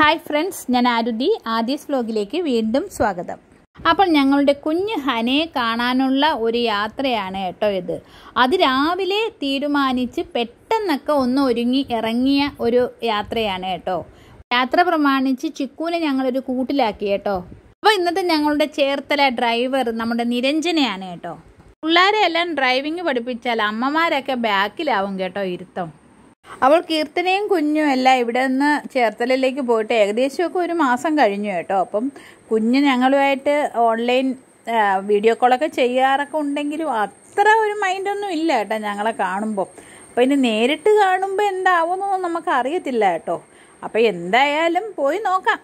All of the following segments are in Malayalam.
ഹായ് ഫ്രണ്ട്സ് ഞാൻ ആരുതി ആദീസ് വ്ലോഗിലേക്ക് വീണ്ടും സ്വാഗതം അപ്പോൾ ഞങ്ങളുടെ കുഞ്ഞ് ഹനയെ കാണാനുള്ള ഒരു യാത്രയാണ് കേട്ടോ ഇത് അത് രാവിലെ തീരുമാനിച്ച് പെട്ടെന്നൊക്കെ ഒന്ന് ഒരുങ്ങി ഇറങ്ങിയ ഒരു യാത്രയാണ് കേട്ടോ യാത്ര പ്രമാണിച്ച് ചിക്കൂനെ ഞങ്ങളൊരു കൂട്ടിലാക്കി കേട്ടോ അപ്പോൾ ഇന്നത്തെ ഞങ്ങളുടെ ചേർത്തല ഡ്രൈവർ നമ്മുടെ നിരഞ്ജനയാണ് കേട്ടോ പിള്ളേരെ എല്ലാം ഡ്രൈവിംഗ് പഠിപ്പിച്ചാൽ അമ്മമാരൊക്കെ ബാക്കിലാവും കേട്ടോ ഇരുത്തം അവൾ കീർത്തനയും കുഞ്ഞും എല്ലാം ഇവിടെ നിന്ന് ചേർത്തലയിലേക്ക് പോയിട്ട് ഏകദേശമൊക്കെ ഒരു മാസം കഴിഞ്ഞു കേട്ടോ അപ്പം കുഞ്ഞ് ഞങ്ങളുമായിട്ട് ഓൺലൈൻ ആ, വീഡിയോ കോളൊക്കെ ചെയ്യാറൊക്കെ ഉണ്ടെങ്കിലും അത്ര ഒരു മൈൻഡൊന്നും ഇല്ല കേട്ടോ ഞങ്ങളെ കാണുമ്പോൾ അപ്പോൾ ഇനി നേരിട്ട് കാണുമ്പോൾ എന്താവുമെന്നൊന്നും നമുക്ക് അറിയത്തില്ല കേട്ടോ അപ്പോൾ എന്തായാലും പോയി നോക്കാം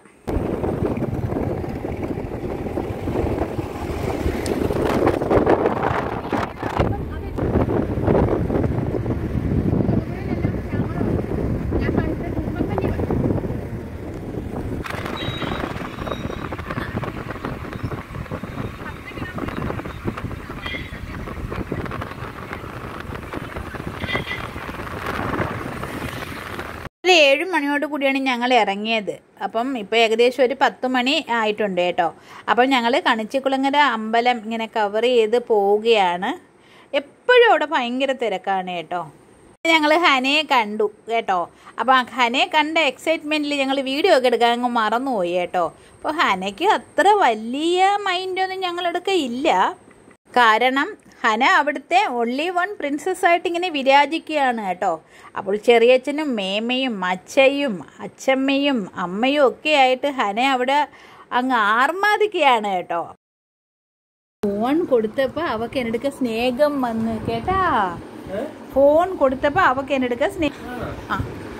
ഒരു ഏഴ് മണിയോട് കൂടിയാണ് ഞങ്ങൾ ഇറങ്ങിയത് അപ്പം ഇപ്പോൾ ഏകദേശം ഒരു പത്ത് മണി ആയിട്ടുണ്ട് കേട്ടോ അപ്പം ഞങ്ങൾ കണിച്ചിക്കുളങ്ങര അമ്പലം ഇങ്ങനെ കവർ ചെയ്ത് പോവുകയാണ് എപ്പോഴും അവിടെ ഭയങ്കര തിരക്കാണ് കേട്ടോ ഞങ്ങൾ ഹനയെ കണ്ടു കേട്ടോ അപ്പോൾ ആ ഹനയെ കണ്ട എക്സൈറ്റ്മെൻറ്റിൽ ഞങ്ങൾ വീഡിയോ ഒക്കെ എടുക്കാൻ അങ്ങ് മറന്നുപോയി കേട്ടോ അപ്പോൾ ഹനയ്ക്ക് അത്ര വലിയ മൈൻഡൊന്നും ഞങ്ങളെടുക്ക ഇല്ല കാരണം ഹന അവിടുത്തെ ഒൺലി വൺ പ്രിൻസസ് ആയിട്ട് ഇങ്ങനെ വിരാജിക്കുകയാണ് കേട്ടോ അപ്പോൾ ചെറിയച്ഛനും മേമയും അച്ഛയും അച്ഛമ്മയും അമ്മയും ഒക്കെ ആയിട്ട് ഹന അവിടെ അങ്ങ് ആർമാദിക്കുകയാണ് കേട്ടോ ഫോൺ കൊടുത്തപ്പോൾ അവക്ക് എന്നെടുക്ക സ്നേഹം വന്ന് കേട്ടാ ഫോൺ കൊടുത്തപ്പോൾ അവക്ക് എന്നെടുക്ക സ്നേഹം ആ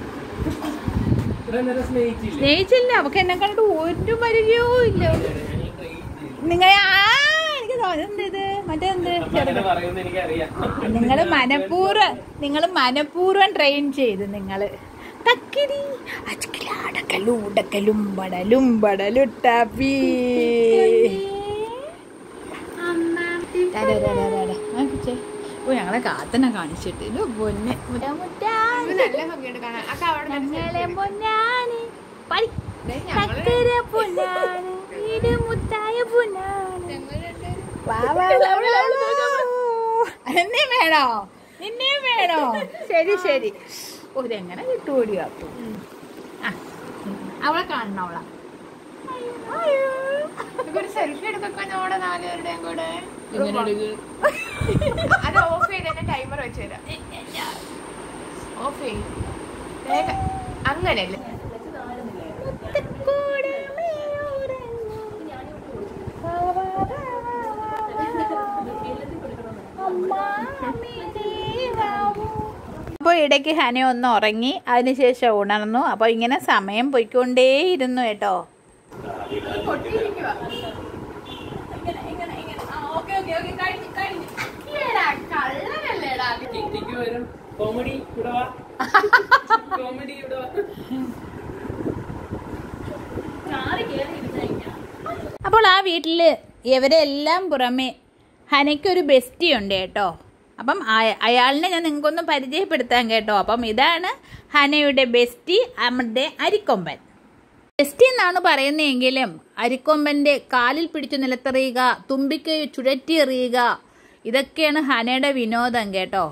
സ്നേഹിച്ചില്ല അവക്ക് എന്നെ കണ്ടിട്ട് ഒരു പരിചയവും ഇല്ല നിങ്ങൾ ആ എനിക്ക് തോന്നുന്നത് ഇത് മറ്റേന്ത് നിങ്ങൾ മനഃപൂർവ്വം നിങ്ങൾ മനഃപൂർവ്വം ട്രെയിൻ ചെയ്ത് നിങ്ങൾ തക്കിരി അച്ചക്കിലാടക്കലും ഉടക്കലും ബടലും ബടലുട്ടാപ്പി ഓ ഞങ്ങളെ കാത്തനെ കാണിച്ചിട്ട് ഇത് പൊന്നെ മുറ്റാ മുറ്റാന്. ഞങ്ങളെ പൊന്നാന് പടി. ചക്കര പൊന്നാന് ഇത് മുത്തായ പൊന്നാന് വാ, വാ, വാ, വാ, വാ. എന്നെ വേണോ നിന്നെ വേണോ ശരി ശരി ഓ ഇതെങ്ങനെ കിട്ടുകൂടി അപ്പു ആ അവളെ കാണണം അവളെ ഒരു സെൽഫി എടുക്കൊക്കെ നമ്മുടെ നാലുപേരുടെയും കൂടെ അത് ഓഫ് ചെയ്ത് തന്നെ ടൈമർ വെച്ച് തരാം ഓഫ് ചെയ്യും വേഗം. അങ്ങനെയല്ലേ അപ്പോൾ ഇടയ്ക്ക് ഹന ഒന്ന് ഉറങ്ങി അതിനുശേഷം ഉണർന്നു അപ്പോൾ ഇങ്ങനെ സമയം പോയിക്കൊണ്ടേയിരുന്നു കേട്ടോ കോമഡി ഇവിടെ വാ കോമഡി ഇവിടെ വാ അപ്പോൾ ആ വീട്ടിൽ ഇവരെല്ലാം പുറമെ ഹനയ്ക്കൊരു ബെസ്റ്റി ഉണ്ട് കേട്ടോ അപ്പം അയ- അയാളിനെ ഞാൻ നിങ്ങൾക്കൊന്ന് പരിചയപ്പെടുത്താൻ കേട്ടോ അപ്പം ഇതാണ് ഹനയുടെ ബെസ്റ്റി നമ്മുടെ അരിക്കൊമ്പൻ ബെസ്റ്റി എന്നാണ് പറയുന്നതെങ്കിലും അരിക്കൊമ്പൻ്റെ കാലിൽ പിടിച്ചു നിലത്തെറിയുക തുമ്പിക്ക് ചുഴറ്റി എറിയുക ഇതൊക്കെയാണ് ഹനയുടെ വിനോദം കേട്ടോ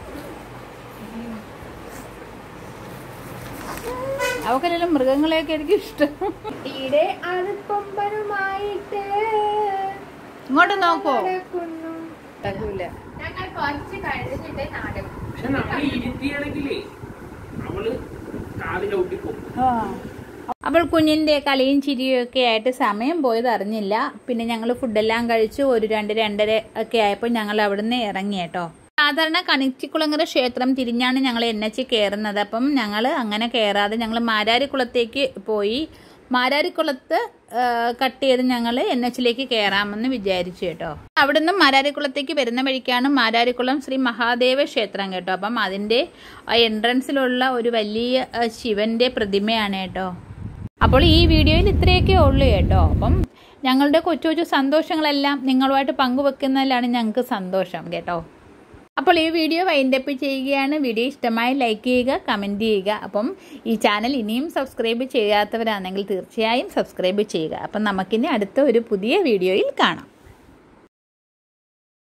അവക്കെല്ലാം മൃഗങ്ങളെയൊക്കെ എനിക്ക് ഇഷ്ടം ഈടെ അടുക്കൊമ്പനുമായിട്ട് ഇങ്ങോട്ട് നോക്കോ നടക്കുന്നു. ഞങ്ങൾ കുറച്ച് കഴിഞ്ഞിട്ട് നാടകം പക്ഷെ നമ്മൾ ഇരുത്തിയാണെങ്കിലേ അവള് കാല് ചവിട്ടിപ്പോകും അപ്പോൾ കുഞ്ഞിൻ്റെ കളിയും ചിരിയും ഒക്കെ ആയിട്ട് സമയം പോയത് അറിഞ്ഞില്ല പിന്നെ ഞങ്ങൾ ഫുഡെല്ലാം കഴിച്ചു ഒരു രണ്ട് രണ്ടര ഒക്കെ ആയപ്പോൾ ഞങ്ങൾ അവിടുന്ന് ഇറങ്ങി കേട്ടോ സാധാരണ കണിച്ചിക്കുളങ്ങര ക്ഷേത്രം തിരിഞ്ഞാണ് ഞങ്ങൾ എൻ എച്ച് കയറുന്നത് അപ്പം ഞങ്ങൾ അങ്ങനെ കയറാതെ ഞങ്ങൾ മാരാരിക്കുളത്തേക്ക് പോയി മാരാരിക്കുളത്ത് കട്ട് ചെയ്ത് ഞങ്ങൾ എൻ എച്ചിലേക്ക് കയറാമെന്ന് വിചാരിച്ചു കേട്ടോ അവിടുന്ന് മാരാരിക്കുളത്തേക്ക് വരുന്ന വഴിക്കാണ് മാരാരിക്കുളം ശ്രീ മഹാദേവ ക്ഷേത്രം കേട്ടോ അപ്പം അതിൻ്റെ എൻട്രൻസിലുള്ള ഒരു വലിയ ആ, ശിവന്റെ പ്രതിമയാണ് കേട്ടോ അപ്പോൾ ഈ വീഡിയോയിൽ ഇത്രയൊക്കെ ഉള്ളൂ കേട്ടോ അപ്പം ഞങ്ങളുടെ കൊച്ചു കൊച്ചു സന്തോഷങ്ങളെല്ലാം നിങ്ങളുമായിട്ട് പങ്കുവെക്കുന്നതിലാണ് ഞങ്ങൾക്ക് സന്തോഷം കേട്ടോ അപ്പോൾ ഈ വീഡിയോ വൈൻഡപ്പ് ചെയ്യുകയാണ് വീഡിയോ ഇഷ്ടമായി ലൈക്ക് ചെയ്യുക കമൻറ്റ് ചെയ്യുക അപ്പം ഈ ചാനൽ ഇനിയും സബ്സ്ക്രൈബ് ചെയ്യാത്തവരാണെങ്കിൽ തീർച്ചയായും സബ്സ്ക്രൈബ് ചെയ്യുക അപ്പം നമുക്കിനി അടുത്ത ഒരു പുതിയ വീഡിയോയിൽ കാണാം